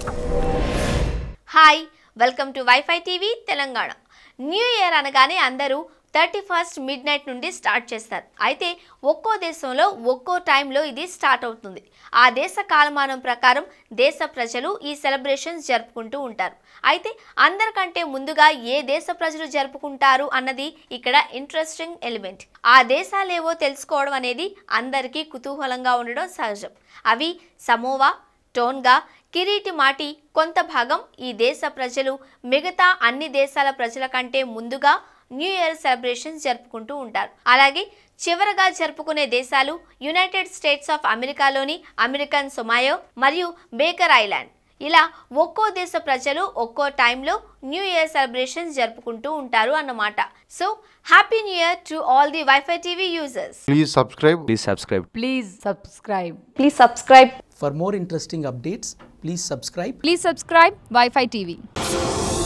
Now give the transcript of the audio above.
Hi welcome to WiFi TV Telangana new year అనగానే అందరూ thirty first midnight నుండి start చేస్తారు అయితే ఒక్కో దేశంలో ఒక్కో టైంలో ఇది స్టార్ట్ అవుతుంది ఆ దేశ కాలమానం ప్రకారం దేశ ప్రజలు ఈ సెలబ్రేషన్స్ జరుపుకుంటూ ఉంటారు అయితే అందరికంటే ముందుగా ఏ దేశ ప్రజలు జరుపుకుంటారు అన్నది ఇక్కడ ఇంట్రెస్టింగ్ ఎలిమెంట్ ఆ దేశాలేవో తెలుసుకోవడం అనేది అందరికీ కుతూహలంగా ఉండడం సహజం అవి సమోవా టోన్గా కిరీటి మాటి కొంత భాగం ఈ దేశ ప్రజలు మిగతా అన్ని దేశాల ప్రజల కంటే ముందుగా న్యూ ఇయర్ సెలబ్రేషన్స్ జరుపుకుంటూ ఉంటారు అలాగే చివరగా జరుపుకునే దేశాలు యునైటెడ్ స్టేట్స్ ఆఫ్ అమెరికాలోని అమెరికన్ సొమాయో మరియు బేకర్ ఐలాండ్ ఇలా ఒక్కో దేశ ప్రజలు ఒక్కో టైంలో న్యూ ఇయర్ సెలబ్రేషన్స్ జరుపుకుంటూ ఉంటారు అన్నమాట so happy new year to all the WiFi TV users Please subscribe. Please subscribe. Please subscribe. Please subscribe For more interesting updates, please subscribe Please subscribe Wi-Fi TV.